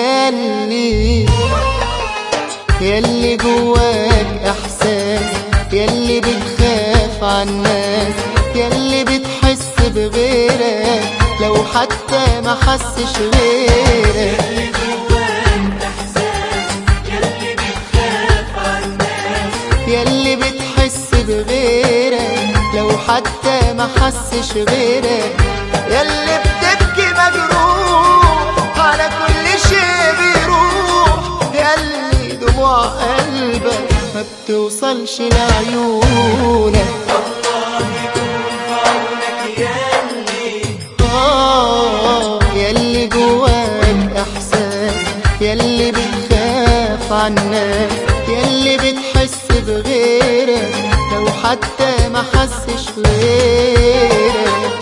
ياللي ياللي جواك احساس ياللي بتخاف عالناس ياللي بتحس بغيرك لو حتى ما حسش غيرك يلي جواك احساس يلي بتخاف عالناس ياللي بتحس بغيرك لو حتى ما حسش غيرك ياللي بتبكي مجروح على كل شيء بيروح ياللي دموع قلبك ما بتوصلش لعيونك الله يكون في عونك يلي آه ياللي جواك احساس ياللي بتخاف عالناس ياللي بتحس بغيرك لو حتى ما حسش غيرك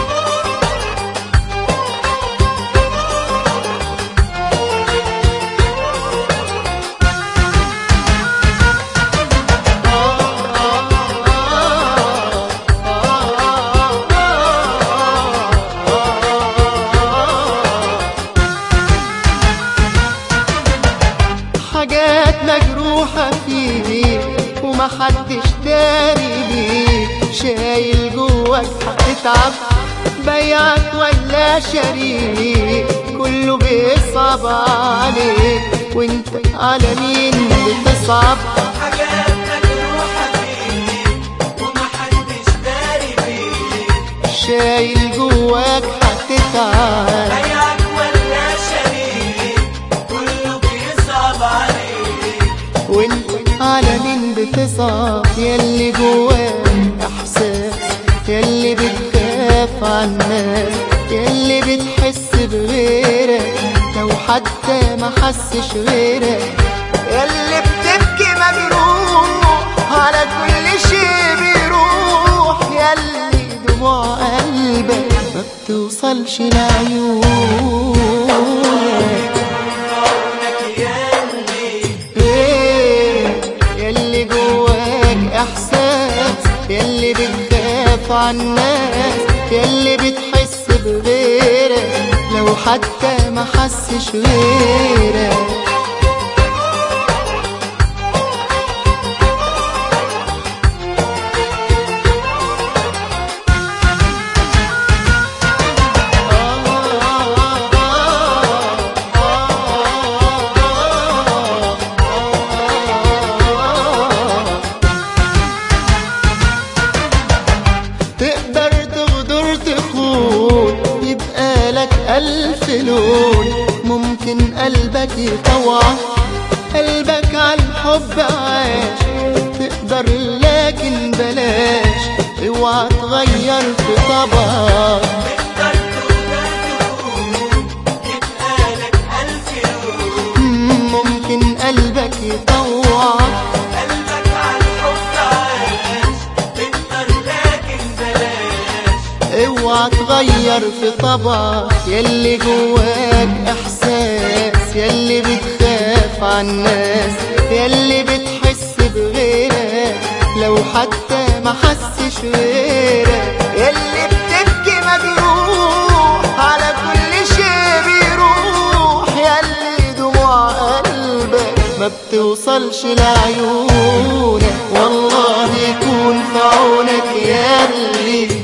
حاجات مجروحة فيك ومحدش داري بيك شايل جواك هتتعب بيعك ولا شريك كله بيصعب عليك وانت على مين بتصعب حاجات مجروحة فيك ومحدش داري بيك شايل جواك هتتعب بيعك ولا شريك كله بيصعب عليك وانت على مين بتصعب ياللي جواك احساس ياللي بتخاف عالناس ياللي بتحس بغيرك لو حتى ما حسش غيرك ياللي بتبكي مجروح على كل شيء بيروح ياللي دموع قلبك ما بتوصلش لعيونك عونك يلي ايه ياللي جواك احساس ياللي بتخاف عالناس ياللي بتحس بغيرك لو حتى ما حسش غيرك تقدر تغدر تخون يبقى لك ألف لون ممكن قلبك يطوع قلبك على الحب عاش تقدر لكن بلاش اوعى تغير في طبعك تقدر تقدر تكون يبقى لك ألف يوم ممكن قلبك يطوعك قلبك على الحب عاش تقدر لكن بلاش اوعى تغير في طبعك ياللي جواك احساس ياللي بتخاف عالناس ياللي بتحس بغيرك لو حتى ما حسش غيرك ياللي بتبكي مجروح على كل شيء بيروح ياللي دموع قلبك ما بتوصلش لعيونك والله يكون في عونك ياللي